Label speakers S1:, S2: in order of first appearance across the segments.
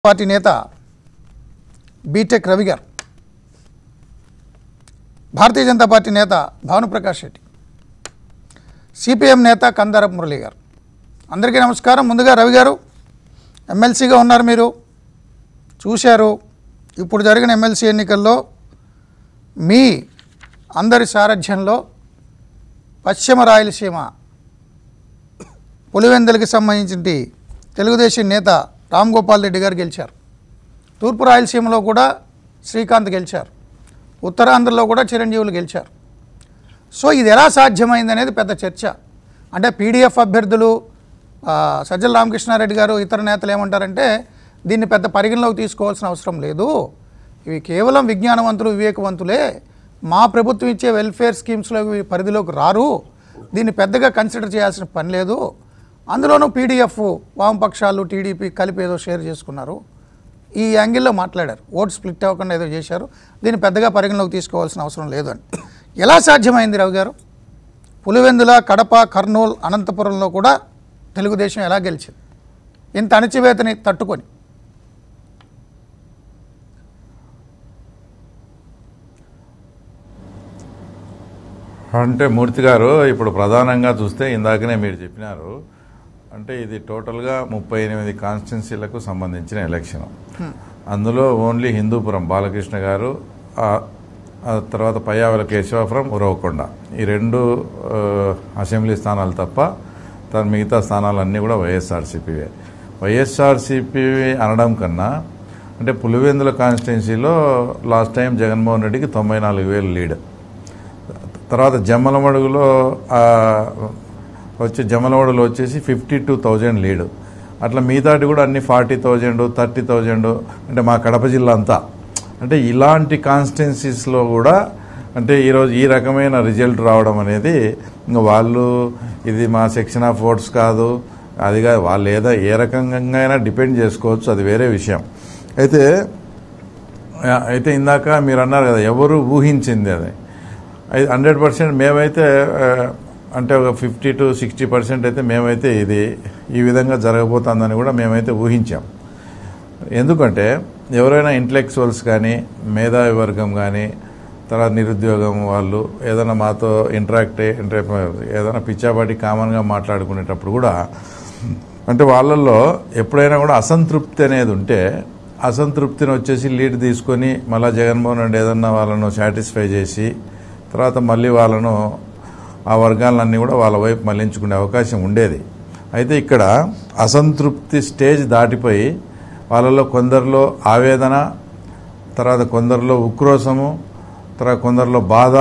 S1: party నేత BTech Ravi గారు భారతీయ Janata party నేత భానుప్రకాష్ రెడ్డి సిపిఎం నేత కందారపు మురళి గారు అందరికీ నమస్కారం ముందుగా రవి గారు ఎమ్మెల్సీగా ఉన్నారు మీరు చూశారు ఇప్పుడు జరిగిన ఎమ్మెల్సీ ఎన్నికల్లో మీ అందరి సారథ్యంలో పశ్చిమ రాయలసీమ పులివెందులకి సంబంధించి తెలుగుదేశం నేత రామ్ గోపాల్ రెడ్డి గారు గెలిచారు తూర్పు రాయలసీమలో కూడా శ్రీకాంత్ గెలిచారు ఉత్తరాంధ్రలో కూడా చిరంజీవులు గెలిచారు సో ఇది ఎలా సాధ్యమైంది అనేది పెద్ద చర్చ అంటే పీడిఎఫ్ అభ్యర్థులు ఆ, సజ్జల రామకృష్ణారెడ్డి గారు ఇతర నేతలు ఏమంటారంటే దీన్ని పెద్ద పరిగణలోకి తీసుకోవాల్సిన అవసరం లేదు ఇవి కేవలం విజ్ఞానవంతులు వివేకవంతులే మా ప్రభుత్వం ఇచ్చే వెల్ఫేర్ స్కీమ్స్లో ఇవి పరిధిలోకి రారు దీన్ని పెద్దగా కన్సిడర్ చేయాల్సిన పని లేదు అందులోనూ పీడిఎఫ్ వామపక్షాలు టీడీపీ కలిపి ఏదో షేర్ చేసుకున్నారు ఈ యాంగిల్లో మాట్లాడారు ఓటు స్ప్లిట్ అవ్వకుండా ఏదో చేశారు దీన్ని పెద్దగా పరిగణలోకి తీసుకోవాల్సిన అవసరం లేదు అని ఎలా సాధ్యమైంది రవి గారు పులివెందుల కడప కర్నూలు అనంతపురంలో కూడా తెలుగుదేశం ఎలా గెలిచింది ఇంత అణచివేతని తట్టుకొని
S2: అంటే మూర్తి గారు ఇప్పుడు ప్రధానంగా చూస్తే ఇందాకనే మీరు చెప్పినారు అంటే ఇది టోటల్గా ముప్పై ఎనిమిది కాన్స్టిట్యున్సీలకు సంబంధించిన ఎలక్షన్ అందులో ఓన్లీ హిందూపురం బాలకృష్ణ గారు ఆ- ఆ తర్వాత పయ్యావల కేశవాపురం ఉరవకొండ ఈ రెండు ఆ, అసెంబ్లీ స్థానాలు తప్ప తన మిగతా స్థానాలన్నీ కూడా వైఎస్ఆర్సీపీవే వైఎస్ఆర్సీపీ అనడం కన్నా అంటే పులివెందుల కాన్స్టిట్యున్సీలో లాస్ట్ టైం జగన్మోహన్ రెడ్డికి తొంభై నాలుగు వేలు లీడ్ తర్వాత జమ్మలమడుగులో ఆ, వచ్చి జమ్మలమడుగులో వచ్చేసి ఫిఫ్టీ టూ థౌజండ్ లీడ్ అట్లా మిగతాటి కూడా అన్ని ఫార్టీ థౌజండ్ థర్టీ థౌజండ్ అంటే మా కడప జిల్లా అంతా అంటే ఇలాంటి కాన్స్టిట్యున్సీస్లో కూడా అంటే ఈరోజు ఈ రకమైన రిజల్ట్ రావడం అనేది ఇంకా వాళ్ళు ఇది మా సెక్షన్ ఆఫ్ ఓట్స్ కాదు అది కాదు వాళ్ళు ఏదో ఏ రకంగా అయినా డిపెండ్ చేసుకోవచ్చు అది వేరే విషయం అయితే ఆ, అయితే ఇందాక మీరు అన్నారు కదా ఎవరు ఊహించింది అది హండ్రెడ్ పర్సెంట్ మేమైతే ఆ, అంటే ఒక ఫిఫ్టీ టు సిక్స్టీ పర్సెంట్ అయితే మేమైతే ఇది ఈ విధంగా జరగబోతుందని కూడా మేమైతే ఊహించాం ఎందుకంటే ఎవరైనా ఇంటలెక్చువల్స్ కానీ మేధావి వర్గం కానీ తర్వాత నిరుద్యోగం వాళ్ళు ఏదైనా మాతో ఇంటరాక్ట్ ఇంటర్ ఏదైనా పిచ్చాపాటి కామన్గా మాట్లాడుకునేటప్పుడు కూడా అంటే వాళ్ళల్లో ఎప్పుడైనా కూడా అసంతృప్తి అనేది ఉంటే అసంతృప్తిని వచ్చేసి లీడ్ తీసుకొని మళ్ళీ జగన్మోహన్ రెడ్డి ఏదన్నా వాళ్ళను సాటిస్ఫై చేసి తర్వాత మళ్ళీ వాళ్ళను ఆ వర్గాలన్నీ కూడా వాళ్ళ వైపు మళ్లించుకునే అవకాశం ఉండేది అయితే ఇక్కడ అసంతృప్తి స్టేజ్ దాటిపోయి వాళ్ళలో కొందరిలో ఆవేదన తర్వాత కొందరిలో ఉక్రోషము తర్వాత కొందరిలో బాధ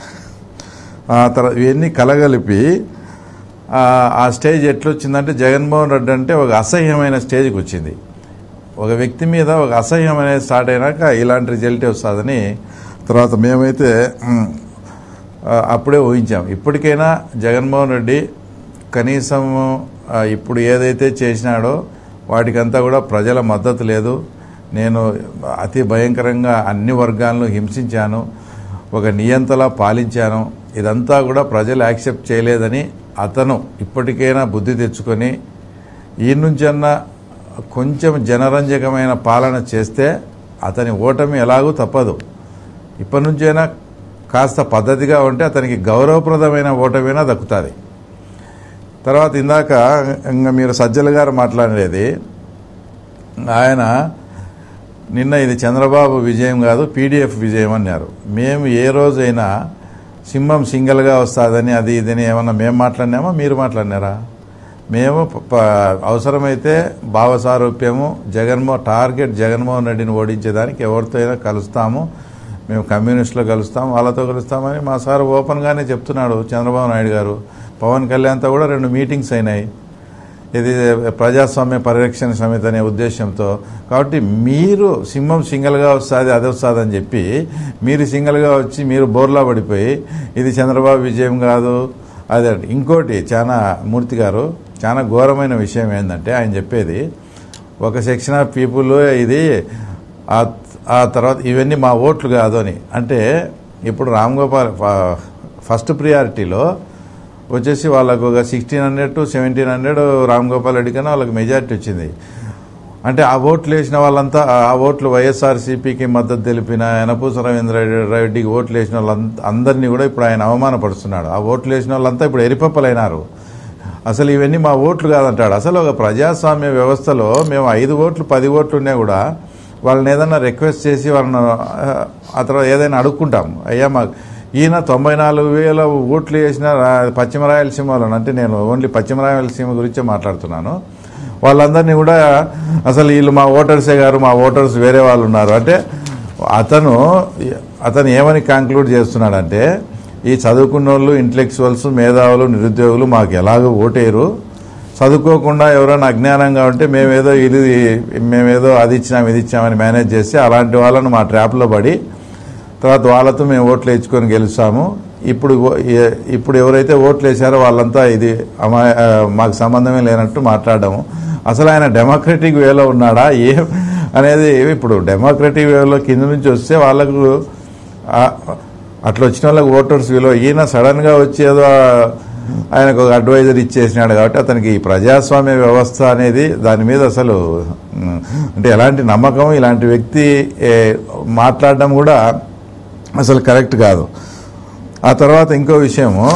S2: ఆ తర్వాత ఇవన్నీ కలగలిపి ఆ, ఆ స్టేజ్ ఎట్లొచ్చిందంటే జగన్మోహన్ రెడ్డి అంటే ఒక అసహ్యమైన స్టేజ్కి వచ్చింది ఒక వ్యక్తి మీద ఒక అసహ్యం అనేది స్టార్ట్ అయినాక ఇలాంటి రిజల్టే వస్తుందని తర్వాత మేమైతే ఉమ్, ఆ, అప్పుడే ఊహించాం ఇప్పటికైనా జగన్మోహన్ రెడ్డి కనీసం ఆ, ఇప్పుడు ఏదైతే చేసినాడో వాటికంతా కూడా ప్రజల మద్దతు లేదు నేను అతి భయంకరంగా అన్ని వర్గాలను హింసించాను ఒక నియంతలా పాలించాను ఇదంతా కూడా ప్రజలు యాక్సెప్ట్ చేయలేదని అతను ఇప్పటికైనా బుద్ధి తెచ్చుకొని ఈ నుంచన్నా కొంచెం జనరంజకమైన పాలన చేస్తే అతని ఓటమి ఎలాగూ తప్పదు ఇప్పటి నుంచైనా కాస్త పద్ధతిగా ఉంటే అతనికి గౌరవప్రదమైన ఓటమైనా దక్కుతుంది తర్వాత ఇందాక ఇంకా మీరు సజ్జల గారు మాట్లాడేది ఆయన నిన్న ఇది చంద్రబాబు విజయం కాదు పీడిఎఫ్ విజయం అన్నారు మేము ఏ రోజైనా సింహం సింగల్గా వస్తుందని అది ఇదని ఏమన్నా మేము మాట్లాడినామా మీరు మాట్లాడినారా మేము ప- ప- అవసరమైతే భావసారూప్యము జగన్మో టార్గెట్ జగన్మోహన్ రెడ్డిని ఓడించేదానికి ఎవరితో అయినా కలుస్తాము మేము కమ్యూనిస్టులు కలుస్తాం వాళ్ళతో కలుస్తామని మా సార్ ఓపెన్గానే చెప్తున్నాడు చంద్రబాబు నాయుడు గారు పవన్ కళ్యాణ్తో కూడా రెండు మీటింగ్స్ అయినాయి ఇది ప్రజాస్వామ్య పరిరక్షణ సమితి అనే ఉద్దేశంతో కాబట్టి మీరు సింహం సింగల్గా వస్తుంది అది వస్తుంది అని చెప్పి మీరు సింగల్గా వచ్చి మీరు బోర్లా పడిపోయి ఇది చంద్రబాబు విజయం కాదు అదే ఇంకోటి చాలా మూర్తి గారు చాలా ఘోరమైన విషయం ఏంటంటే ఆయన చెప్పేది ఒక సెక్షన్ ఆఫ్ పీపుల్ ఇది ఆ- ఆ తర్వాత ఇవన్నీ మా ఓట్లు కాదు అని అంటే ఇప్పుడు రామ్ గోపాల్ ఫ- ఫస్ట్ ప్రియారిటీలో వచ్చేసి వాళ్ళకు ఒక sixteen hundred to seventeen hundred Ram Gopal Reddy కన్నా వాళ్ళకి మెజారిటీ వచ్చింది అంటే ఆ ఓట్లు వేసిన వాళ్ళంతా ఆ ఓట్లు వైఎస్ఆర్సీపీకి మద్దతు తెలిపిన యనపూస రవీంద్ర రెడ్డికి ఓట్లు వేసిన వాళ్ళంతా అందరినీ కూడా ఇప్పుడు ఆయన అవమానపరుస్తున్నాడు ఆ ఓట్లు వేసిన వాళ్ళంతా ఇప్పుడు ఎరిపప్పలైనారు అసలు ఇవన్నీ మా ఓట్లు కాదంటాడు అసలు ఒక ప్రజాస్వామ్య వ్యవస్థలో మేము ఐదు ఓట్లు పది ఓట్లు ఉన్నా కూడా వాళ్ళని ఏదైనా రిక్వెస్ట్ చేసి వాళ్ళని ఆ, ఆ తర్వాత ఏదైనా అడుక్కుంటాం అయ్యా మా ఈయన తొంభై నాలుగు వేల ఓట్లు వేసిన రా- పశ్చిమ రాయలసీమలో అంటే నేను ఓన్లీ పశ్చిమ రాయలసీమ గురించే మాట్లాడుతున్నాను వాళ్ళందరినీ కూడా అసలు వీళ్ళు మా ఓటర్సే గారు మా ఓటర్స్ వేరే వాళ్ళు ఉన్నారు అంటే అతను అతను ఏమని కంక్లూడ్ చేస్తున్నాడంటే ఈ చదువుకున్న వాళ్ళు ఇంటలెక్చువల్స్ మేధావులు నిరుద్యోగులు మాకు ఎలాగో ఓటేరు చదువుకోకుండా ఎవరైనా అజ్ఞానంగా ఉంటే మేమేదో ఇది మేమేదో అది ఇచ్చినాం ఇది ఇచ్చామని మేనేజ్ చేసి అలాంటి వాళ్ళను మా ట్రాప్లో పడి తర్వాత వాళ్ళతో మేము ఓట్లు వేయించుకొని గెలుస్తాము ఇప్పుడు ఓ- ఏ- ఇప్పుడు ఎవరైతే ఓట్లు వేశారో వాళ్ళంతా ఇది అమా ఆ, మాకు సంబంధమే లేనట్టు మాట్లాడము అసలు ఆయన డెమోక్రటిక్ వేలో ఉన్నాడా ఏం అనేది ఇప్పుడు డెమోక్రటిక్ వేలో కింద నుంచి వస్తే వాళ్ళకు ఆ- అట్లా వచ్చిన వాళ్ళకి ఓటర్స్ విలువ ఈయన సడన్గా వచ్చి ఏదో ఆయనకు ఒక అడ్వైజర్ ఇచ్చేసినాడు కాబట్టి అతనికి ఈ ప్రజాస్వామ్య వ్యవస్థ అనేది దాని మీద అసలు ఉమ్, అంటే ఎలాంటి నమ్మకం ఇలాంటి వ్యక్తి ఏ, మాట్లాడడం కూడా అసలు కరెక్ట్ కాదు ఆ తర్వాత ఇంకో విషయము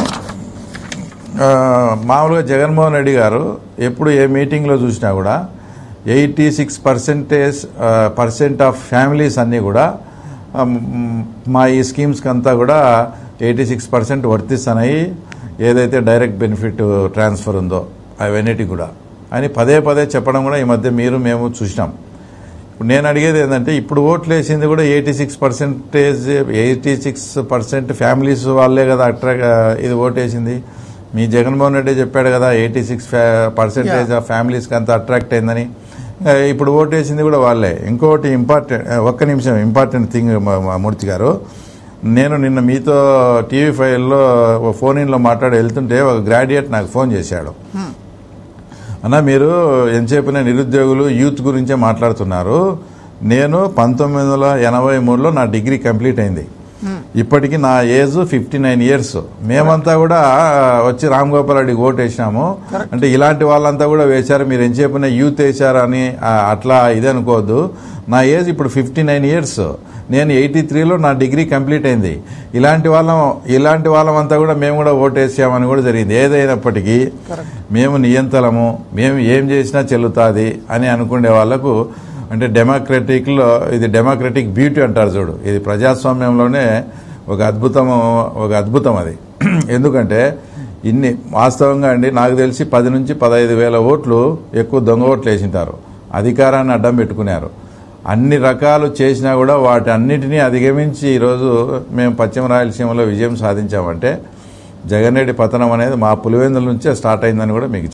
S2: ఆ, మామూలుగా జగన్మోహన్ రెడ్డి గారు ఎప్పుడు ఏ మీటింగ్లో చూసినా కూడా eighty six percentage percent of families అన్నీ కూడా ఆ, మ్, మా ఈ స్కీమ్స్కి అంతా కూడా ఎయిటీ సిక్స్ పర్సెంట్ వర్తిస్తున్నాయి ఏదైతే డైరెక్ట్ బెనిఫిట్ ట్రాన్స్ఫర్ ఉందో అవన్నిటి కూడా అని పదే పదే చెప్పడం కూడా ఈ మధ్య మీరు మేము చూసినాం ఇప్పుడు నేను అడిగేది ఏంటంటే ఇప్పుడు ఓట్లు వేసింది కూడా eighty six percentage eighty six percent families వాళ్ళే కదా అట్రాక్ట్ ఇది ఓటేసింది మీ జగన్మోహన్ రెడ్డి చెప్పాడు కదా ఎయిటీ సిక్స్ పర్సెంటేజ్ ఆఫ్ ఫ్యామిలీస్కి అంత అట్రాక్ట్ అయిందని ఆ, ఇప్పుడు ఓటేసింది కూడా వాళ్ళే ఇంకోటి ఇంపార్టెంట్ ఒక్క నిమిషం ఇంపార్టెంట్ థింగ్ మూర్తి గారు నేను నిన్న మీతో టీవీ ఫైవ్లో ఫోన్ ఇన్లో మాట్లాడి వెళ్తుంటే ఒక గ్రాడ్యుయేట్ నాకు ఫోన్ చేశాడు అన్న మీరు ఎంతసేపున నిరుద్యోగులు యూత్ గురించే మాట్లాడుతున్నారు నేను పంతొమ్మిది వందల ఎనభై మూడులో నా డిగ్రీ కంప్లీట్ అయింది ఇప్పటికి నా ఏజ్ ఫిఫ్టీ నైన్ ఇయర్స్ మేమంతా కూడా వచ్చి రామ్ గోపాల్ రెడ్డికి ఓటు వేసినాము అంటే ఇలాంటి వాళ్ళంతా కూడా వేశారు మీరు ఎంతసేపున యూత్ వేశారు అని ఆ, అట్లా ఇది అనుకోవద్దు నా ఏజ్ ఇప్పుడు ఫిఫ్టీ నైన్ ఇయర్స్ నేను ఎయిటీ త్రీలో నా డిగ్రీ కంప్లీట్ అయింది ఇలాంటి వాళ్ళం ఇలాంటి వాళ్ళమంతా కూడా మేము కూడా ఓటేసామని కూడా జరిగింది ఏదైనప్పటికీ మేము నియంతలము మేము ఏం చేసినా చెల్లుతుంది అని అనుకునే వాళ్ళకు అంటే డెమోక్రటిక్లో ఇది డెమోక్రటిక్ బ్యూటీ అంటారు చూడు ఇది ప్రజాస్వామ్యంలోనే ఒక అద్భుతము ఒక అద్భుతం అది ఎందుకంటే ఇన్ని వాస్తవంగా అండి నాకు తెలిసి పది నుంచి పదహైదు వేల ఓట్లు ఎక్కువ దొంగ ఓట్లు వేసింటారు అధికారాన్ని అడ్డం పెట్టుకున్నారు అన్ని రకాలు చేసినా కూడా వాటి అన్నిటినీ అధిగమించి ఈరోజు మేము పశ్చిమ రాయలసీమలో విజయం సాధించామంటే జగన్ రెడ్డి పతనం అనేది మా పులివెందుల నుంచే స్టార్ట్ అయిందని కూడా మీకు